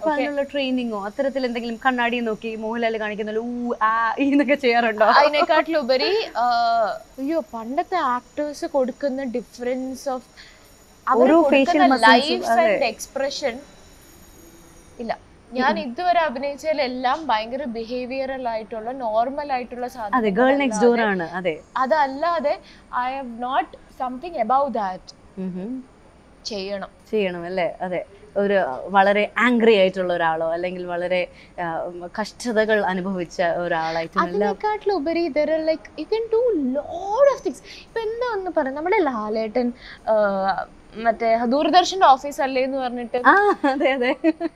അപ്പൊ അതിനുള്ള ട്രെയിനിങ്ങോ അത്തരത്തിൽ എന്തെങ്കിലും കണ്ണാടി നോക്കി മോഹൻലാൽ കാണിക്കുന്ന ഊ ആ ഈ എന്നൊക്കെ ചെയ്യാറുണ്ടോ അതിനെക്കാട്ടിലുപരി ആഹ്, അയ്യോ പണ്ടത്തെ ആക്ടേഴ്സ് കൊടുക്കുന്ന ഡിഫറൻസ് ഓഫ് ഓരോ facial muscles ഉം, ലൈഫ് ആൻഡ് എക്സ്പ്രഷൻ ഇല്ല ഞാൻ ഇതുവരെ അഭിനയിച്ചതിലെല്ലാം ഭയങ്കര ബിഹേവിയറൽ ആയിട്ടുള്ള നോർമൽ ആയിട്ടുള്ള അതെ സാധനം ഗേൾ നെക്സ്റ്റ് ഡോർ ആണ് അതെ അതല്ലാതെ I have not something above that um hmm. ചെയ്യണം ചെയ്യണം അല്ലേ അതെ ഒരു വളരെ ആംഗ്രി ആയിട്ടുള്ള ഒരാളോ അല്ലെങ്കിൽ വളരെ ആ, കഷ്ടതകൾ അനുഭവിച്ച ഒരാളായിട്ടും എല്ലാം അതിനെക്കാട്ടിലുപരി ഇതര like you can do load of things ഇപ്പൊ എന്താ ഒന്ന് പറയാം നമ്മുടെ ലാലേട്ടൻ ആഹ്, മറ്റേ ദൂരദർശന്റെ ഓഫീസ് അല്ലേ എന്ന് പറഞ്ഞിട്ട് ആ അതെ അതെ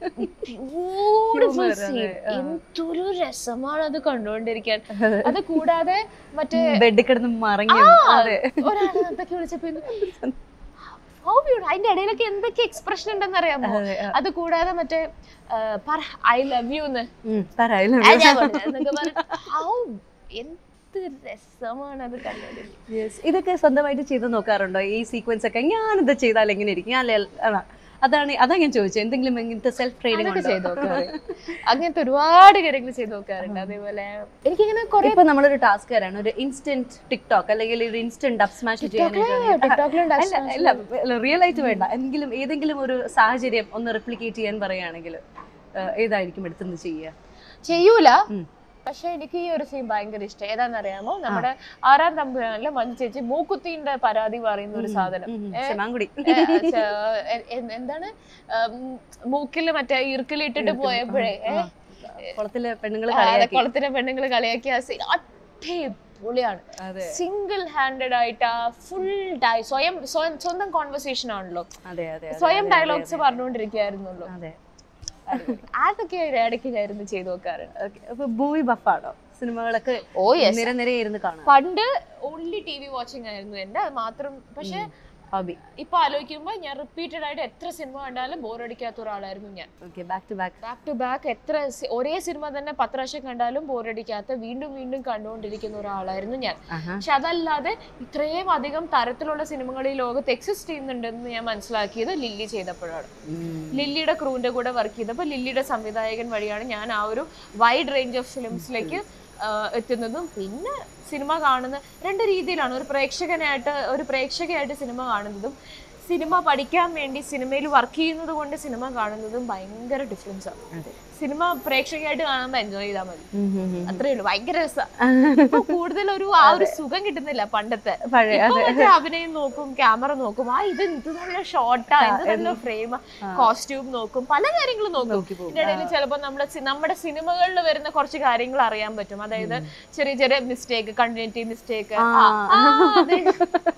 ബ്യൂട്ടിഫുൾ Humor, സീൻ അതെ, ആ. എന്തൊരു രസമാണ് അത് കണ്ടുകൊണ്ടിരിക്കാൻ അത് കൂടാതെ മറ്റേ ബെഡിൽ കിടന്ന് മറങ്ങി അതെ ഒരാൾ എന്തൊക്കെ വിളിച്ചപ്പോ ഇത് how beautiful. അതിന്റെ ഇടയിലൊക്കെ എന്തൊക്കെ എക്സ്പ്രഷൻ ഉണ്ടെന്ന് അറിയാമോ അതെ, ആ. അത് കൂടാതെ മറ്റേ ഐ ലവ് യു എന്ന് ഉം, പറയാലോ ആ, ഞാൻ പറഞ്ഞു. എന്നൊക്കെ പറഞ്ഞ് how എന്ത് രസമാണ് അത് കണ്ടുകൊണ്ടിരിക്കാൻ Yes. ഇതൊക്കെ സ്വന്തമായിട്ട് ചെയ്ത് നോക്കാറുണ്ടോ ഈ സീക്വൻസ് ഒക്കെ ഞാനിത് ചെയ്താൽ എങ്ങനെ ഇരിക്കും ഞാൻ ലെ- ആ, അതാണ് അതാ ഞാൻ ചോദിച്ചത് എന്തെങ്കിലും ഇങ്ങനത്തെ സെൽഫ് ട്രെയിനിങ് അതൊക്കെ ചെയ്ത് നോക്കാറ് അങ്ങനത്തെ ഒരുപാട് കാര്യങ്ങൾ ചെയ്ത് നോക്കാറുണ്ട് അതേപോലെ എനിക്കിങ്ങനെ കുറെ ഇപ്പൊ നമ്മളൊരു ടാസ്ക് തരാണ് ഒരു ഇൻസ്റ്റന്റ് ടിക്ടോക്ക് അല്ലെങ്കിൽ ഒരു ഇൻസ്റ്റന്റ് ഡബ് സ്മാഷ് ടിക്ടോക്കിലുണ്ട് റിയൽ ആയിട്ട് വേണ്ട എന്തെങ്കിലും ഏതെങ്കിലും ഒരു സാഹചര്യം ഒന്ന് റിപ്ലിക്കേറ്റ് ചെയ്യാൻ പറയുകയാണെങ്കിൽ ഏതായിരിക്കും എടുത്തുനിന്ന് ചെയ്യുക ചെയ്യൂല ഉം. പക്ഷെ എനിക്ക് ഈ ഒരു സീൻ ഭയങ്കര ഇഷ്ടം ഏതാണെന്നറിയാമോ നമ്മുടെ ആറാം തമ്പുരാനിലെ മഞ്ജു ചേച്ചി മൂക്കുത്തിന്റെ പരാതി പറയുന്ന ഒരു സാധനം ഉം, ഉം. ക്ഷമാങ്കുടി ഏ, ച- എ- എ- എന്താണ് ഉം, മൂക്കില് മറ്റേ ഈർക്കിലിട്ടിട്ട് പോയപ്പോഴേ ഏ, കുളത്തിലെ പെണ്ണുങ്ങൾ ആ, അതെ, കളിയാക്കി കുളത്തിലെ പെണ്ണുങ്ങൾ കളിയാക്കിയ ആ സീൻ അടിപൊളിയാണ് അതെ സിംഗിൾ ഹാൻഡഡ് ആയിട്ട് ആ ഫുൾ ഡൈ സ്വയം സ്വയം സ്വന്തം കോൺവെർസേഷൻ ആണല്ലോ അതെ അതെ അതെ, സ്വയം അതെ, ഡയലോഗ്സ് പറഞ്ഞുകൊണ്ടിരിക്കുകയായിരുന്നുള്ളൂ അതെ അതൊക്കെ ഇടയ്ക്ക് ഞാൻ ഇരുന്ന് ചെയ്തു നോക്കാറുണ്ട് ഓക്കെ അപ്പൊ മൂവി ബഫാണോ സിനിമകളൊക്കെ ഓ യെസ് നിര നിരയിരുന്ന് കാണാം പണ്ട് ഓൺലി ടി വി വാച്ചിങ് ആയിരുന്നു എന്റെ അത് മാത്രം പക്ഷെ ഹോബി ഇപ്പൊ ആലോചിക്കുമ്പോ ഞാൻ റിപ്പീറ്റഡ് ആയിട്ട് എത്ര സിനിമ കണ്ടാലും ബോറടിക്കാത്ത ഒരാളായിരുന്നു ഞാൻ okay back to back back to back എത്ര സി- ഒരേ സിനിമ തന്നെ പത്ത് പ്രാവശ്യം കണ്ടാലും ബോറടിക്കാത്ത വീണ്ടും വീണ്ടും കണ്ടുകൊണ്ടിരിക്കുന്ന ഒരാളായിരുന്നു ഞാൻ പക്ഷെ അതല്ലാതെ ഇത്രയും അധികം തരത്തിലുള്ള സിനിമകൾ ഈ ലോകത്ത് എക്സിസ്റ്റ് ചെയ്യുന്നുണ്ടെന്ന് ഞാൻ മനസ്സിലാക്കിയത് ലില്ലി ചെയ്തപ്പോഴാണ് ലില്ലിയുടെ ക്രൂവിന്റെ കൂടെ വർക്ക് ചെയ്തപ്പോൾ ലില്ലിയുടെ സംവിധായകൻ വഴിയാണ് ഞാൻ ആ ഒരു വൈഡ് റേഞ്ച് ഓഫ് ഫിലിംസിലേക്ക് എത്തുന്നതും പിന്നെ സിനിമ കാണുന്ന രണ്ട് രീതിയിലാണ് ഒരു പ്രേക്ഷകനായിട്ട് ഒരു പ്രേക്ഷകയായിട്ട് സിനിമ കാണുന്നതും സിനിമ പഠിക്കാൻ വേണ്ടി സിനിമയിൽ വർക്ക് ചെയ്യുന്നത് കൊണ്ട് സിനിമ കാണുന്നതും ഭയങ്കര ഡിഫറൻസ് ആണ് അതെ സിനിമ പ്രേക്ഷകയായിട്ട് കാണുമ്പോൾ എൻജോയ് ചെയ്താൽ മതി അത്രേ ഉള്ളൂ ഭയങ്കര രസം ഇപ്പൊ കൂടുതൽ ഒരു ആ ഒരു സുഖം കിട്ടുന്നില്ല പണ്ടത്തെ പഴയ ഇപ്പൊ മറ്റേ അഭിനയം നോക്കും ക്യാമറ നോക്കും ആ ഇത് എന്ത് നല്ല ഷോട്ടാ എന്ത് നല്ല ഫ്രെയിം കോസ്റ്റ്യൂം നോക്കും പല കാര്യങ്ങളും നോക്കും നോക്കി പോകും ഇതിന്റെ ഇടയിൽ ചിലപ്പോൾ നമ്മുടെ സി- നമ്മുടെ സിനിമകളിൽ വരുന്ന കുറച്ച് കാര്യങ്ങൾ അറിയാൻ പറ്റും അതായത് ചെറിയ ചെറിയ മിസ്റ്റേക്ക് കണ്ടിന്യൂറ്റി മിസ്റ്റേക്ക്